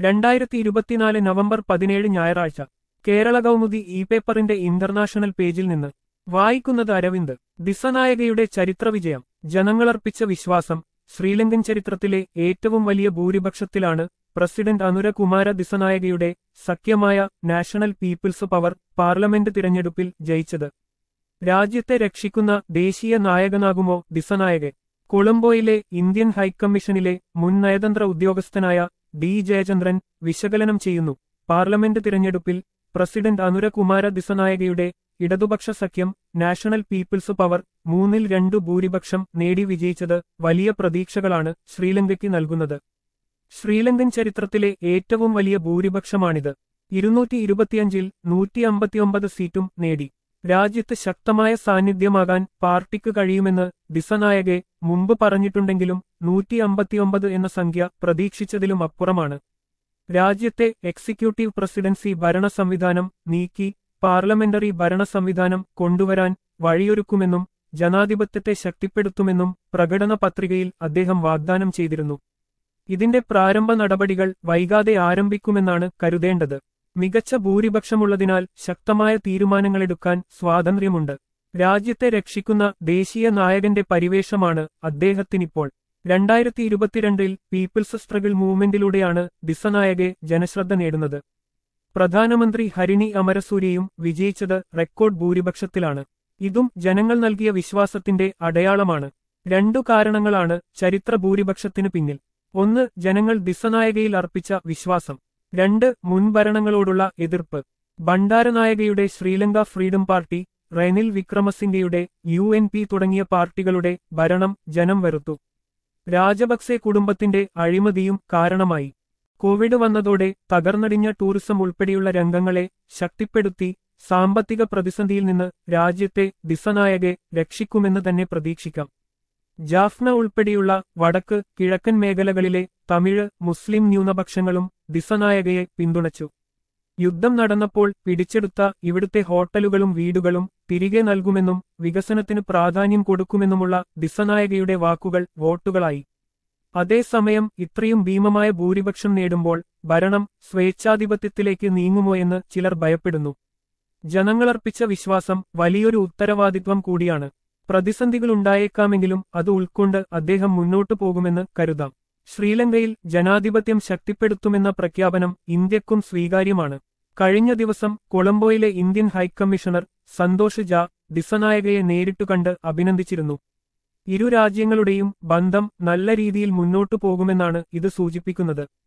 രണ്ടായിരത്തി ഇരുപത്തിനാല് നവംബർ പതിനേഴ് ഞായറാഴ്ച കേരള കൗമുദി ഇ പേപ്പറിന്റെ ഇന്റർനാഷണൽ പേജിൽ നിന്ന് വായിക്കുന്നത് അരവിന്ദ് ദിസനായകയുടെ ചരിത്രവിജയം ജനങ്ങളർപ്പിച്ച വിശ്വാസം ശ്രീലങ്കൻ ചരിത്രത്തിലെ ഏറ്റവും വലിയ ഭൂരിപക്ഷത്തിലാണ് പ്രസിഡന്റ് അനുരകുമാര ദിസനായകയുടെ സഖ്യമായ നാഷണൽ പീപ്പിൾസ് പവർ പാർലമെന്റ് തിരഞ്ഞെടുപ്പിൽ ജയിച്ചത് രാജ്യത്തെ രക്ഷിക്കുന്ന ദേശീയ നായകനാകുമോ ദിസനായകെ കൊളംബോയിലെ ഇന്ത്യൻ ഹൈക്കമ്മീഷനിലെ മുൻ നയതന്ത്ര ഉദ്യോഗസ്ഥനായ ഡി ജയചന്ദ്രൻ വിശകലനം ചെയ്യുന്നു പാർലമെന്റ് തിരഞ്ഞെടുപ്പിൽ പ്രസിഡന്റ് അനുരകുമാര ദിസനായകയുടെ ഇടതുപക്ഷ സഖ്യം നാഷണൽ പീപ്പിൾസ് പവർ മൂന്നിൽ രണ്ടു ഭൂരിപക്ഷം നേടി വിജയിച്ചത് വലിയ പ്രതീക്ഷകളാണ് ശ്രീലങ്കയ്ക്ക് നൽകുന്നത് ശ്രീലങ്കൻ ചരിത്രത്തിലെ ഏറ്റവും വലിയ ഭൂരിപക്ഷമാണിത് ഇരുന്നൂറ്റി ഇരുപത്തിയഞ്ചിൽ നൂറ്റി അമ്പത്തിയൊമ്പത് സീറ്റും നേടി രാജ്യത്ത് ശക്തമായ സാന്നിധ്യമാകാൻ പാർട്ടിക്ക് കഴിയുമെന്ന് ദിസനായകെ മുമ്പ് പറഞ്ഞിട്ടുണ്ടെങ്കിലും നൂറ്റി അമ്പത്തിയൊമ്പത് എന്ന സംഖ്യ പ്രതീക്ഷിച്ചതിലും അപ്പുറമാണ് രാജ്യത്തെ എക്സിക്യൂട്ടീവ് പ്രസിഡൻസി ഭരണ സംവിധാനം നീക്കി പാർലമെന്ററി ഭരണ സംവിധാനം കൊണ്ടുവരാൻ വഴിയൊരുക്കുമെന്നും ജനാധിപത്യത്തെ ശക്തിപ്പെടുത്തുമെന്നും പ്രകടന പത്രികയിൽ അദ്ദേഹം വാഗ്ദാനം ചെയ്തിരുന്നു ഇതിന്റെ പ്രാരംഭ നടപടികൾ വൈകാതെ ആരംഭിക്കുമെന്നാണ് കരുതേണ്ടത് മികച്ച ഭൂരിപക്ഷമുള്ളതിനാൽ ശക്തമായ തീരുമാനങ്ങളെടുക്കാൻ സ്വാതന്ത്ര്യമുണ്ട് രാജ്യത്തെ രക്ഷിക്കുന്ന ദേശീയ നായകന്റെ പരിവേഷമാണ് അദ്ദേഹത്തിനിപ്പോൾ രണ്ടായിരത്തി ഇരുപത്തിരണ്ടിൽ പീപ്പിൾസ് സ്ട്രഗിൾ മൂവ്മെന്റിലൂടെയാണ് ദിസനായകെ ജനശ്രദ്ധ നേടുന്നത് പ്രധാനമന്ത്രി ഹരിണി അമരസൂര്യയും വിജയിച്ചത് റെക്കോർഡ് ഭൂരിപക്ഷത്തിലാണ് ഇതും ജനങ്ങൾ നൽകിയ വിശ്വാസത്തിന്റെ അടയാളമാണ് രണ്ടു കാരണങ്ങളാണ് ചരിത്ര ഭൂരിപക്ഷത്തിനു പിന്നിൽ ഒന്ന് ജനങ്ങൾ ദിസനായകയിൽ അർപ്പിച്ച വിശ്വാസം രണ്ട് മുൻഭരണങ്ങളോടുള്ള എതിർപ്പ് ഭണ്ഡാരനായകയുടെ ശ്രീലങ്ക ഫ്രീഡം പാർട്ടി റെനിൽ വിക്രമസിംഗയുടെ യു എൻ പി തുടങ്ങിയ പാർട്ടികളുടെ ഭരണം ജനം വെറുത്തു രാജപക്സെ കുടുംബത്തിന്റെ അഴിമതിയും കാരണമായി കോവിഡ് വന്നതോടെ തകർന്നടിഞ്ഞ ടൂറിസം ഉൾപ്പെടെയുള്ള രംഗങ്ങളെ ശക്തിപ്പെടുത്തി സാമ്പത്തിക പ്രതിസന്ധിയിൽ നിന്ന് രാജ്യത്തെ ദിസനായകെ രക്ഷിക്കുമെന്ന് തന്നെ പ്രതീക്ഷിക്കാം ജാഫ്ന ഉൾപ്പെടെയുള്ള വടക്ക് കിഴക്കൻ മേഖലകളിലെ തമിഴ് മുസ്ലിം ന്യൂനപക്ഷങ്ങളും ദിസനായകയെ പിന്തുണച്ചു യുദ്ധം നടന്നപ്പോൾ പിടിച്ചെടുത്ത ഇവിടുത്തെ ഹോട്ടലുകളും വീടുകളും തിരികെ നൽകുമെന്നും വികസനത്തിന് പ്രാധാന്യം കൊടുക്കുമെന്നുമുള്ള ദിസനായകയുടെ വാക്കുകൾ വോട്ടുകളായി അതേസമയം ഇത്രയും ഭീമമായ ഭൂരിപക്ഷം നേടുമ്പോൾ ഭരണം സ്വേച്ഛാധിപത്യത്തിലേക്ക് നീങ്ങുമോ എന്ന് ചിലർ ഭയപ്പെടുന്നു ജനങ്ങളർപ്പിച്ച വിശ്വാസം വലിയൊരു ഉത്തരവാദിത്വം കൂടിയാണ് പ്രതിസന്ധികളുണ്ടായേക്കാമെങ്കിലും അത് ഉൾക്കൊണ്ട് അദ്ദേഹം മുന്നോട്ടു പോകുമെന്ന് കരുതാം ശ്രീലങ്കയിൽ ജനാധിപത്യം ശക്തിപ്പെടുത്തുമെന്ന പ്രഖ്യാപനം ഇന്ത്യക്കും സ്വീകാര്യമാണ് കഴിഞ്ഞ ദിവസം കൊളംബോയിലെ ഇന്ത്യൻ ഹൈക്കമ്മീഷണർ സന്തോഷ് ജാ ദിസനായകയെ നേരിട്ടു കണ്ട് അഭിനന്ദിച്ചിരുന്നു ഇരു രാജ്യങ്ങളുടെയും ബന്ധം നല്ല രീതിയിൽ മുന്നോട്ടു പോകുമെന്നാണ് ഇത് സൂചിപ്പിക്കുന്നത്